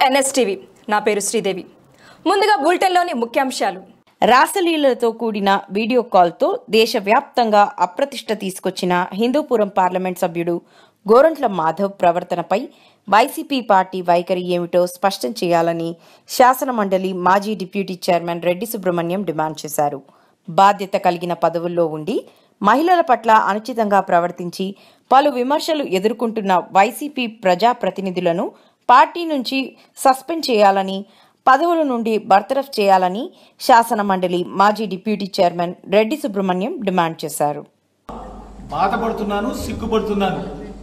NSTV నా పేరు శ్రీదేవి ముందుగా బులెటిన్లోని ముఖ్యాంశాలు రాసలీలతో కూడిన వీడియో కాల్తో దేశవ్యాప్తంగా అప్రతిష్ట తీసుకొచ్చిన హిందూపురం పార్లమెంట్ సభ్యుడు గోరంట్ల మాధవ్ ప్రవర్తనపై వైసీపీ పార్టీ వైఖరి ఏమిటో స్పష్టం చేయాలని శాసనమండలి మాజీ deputy chairman Reddy Subrahmanyam demand చేశారు బాధ్యత కలిగిన పదవుల్లో ఉండి మహిళల పట్ల అనుచితంగా ప్రవర్తించి పలు విమర్శలు ఎదుర్కొంటున్న వైసీపీ ప్రజాప్రతినిధులను పార్టీ నుంచి సస్పెండ్ చేయాలని పదవుల నుండి బర్తరఫ్ చేయాలని శాసన మండలి మాజీ deputy chairman Reddy Subrahmanyam demand చేశారు బాధపడుతున్నాను సిగ్గుపడుతున్నాను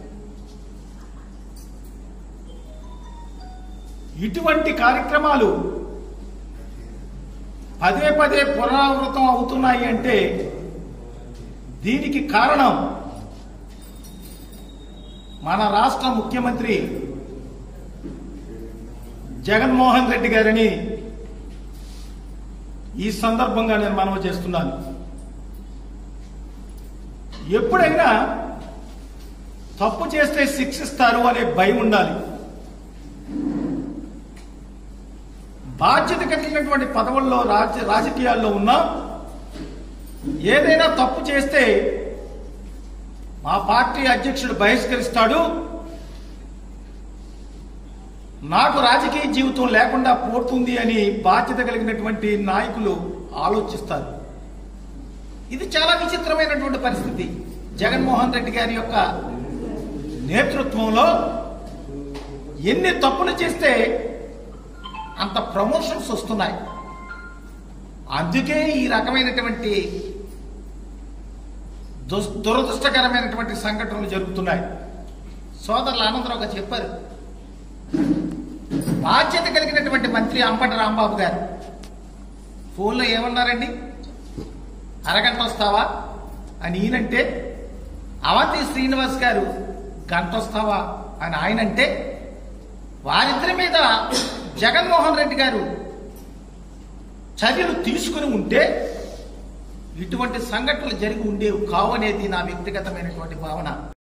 ఇటువంటి కార్యక్రమాలు పదే పదే పునరావృతం అవుతున్నాయి అంటే దీనికి కారణం మన రాష్ట్ర ముఖ్యమంత్రి జగన్మోహన్ రెడ్డి గారిని ఈ సందర్భంగా నేను మనవి చేస్తున్నాను ఎప్పుడైనా తప్పు చేస్తే శిక్షిస్తారు అనే భయం ఉండాలి బాధ్యత కలిగినటువంటి పదవుల్లో రాజ రాజకీయాల్లో ఉన్నా ఏదైనా తప్పు చేస్తే మా పార్టీ అధ్యక్షుడు బహిష్కరిస్తాడు నాకు రాజకీయ జీవితం లేకుండా పోతుంది అని బాధ్యత కలిగినటువంటి నాయకులు ఆలోచిస్తారు ఇది చాలా విచిత్రమైనటువంటి పరిస్థితి జగన్మోహన్ రెడ్డి గారి యొక్క నేతృత్వంలో ఎన్ని తప్పులు చేస్తే అంత ప్రమోషన్స్ వస్తున్నాయి అందుకే ఈ రకమైనటువంటి దుస్- దురదృష్టకరమైనటువంటి సంఘటనలు జరుగుతున్నాయి సోదరులు ఆనందరావు గారు చెప్పారు బాధ్యత కలిగినటువంటి మంత్రి అంపటి రాంబాబు గారు ఫోన్లో ఏమన్నారండి అరగంట వస్తావా అని ఈయనంటే అవంతి శ్రీనివాస్ గారు గంట వస్తావా అని ఆయనంటే వారిద్దరి మీద జగన్మోహన్ రెడ్డి గారు చర్యలు తీసుకుని ఉంటే ఇటువంటి సంఘటనలు జరిగి ఉండేవి కావనేది నా వ్యక్తిగతమైనటువంటి భావన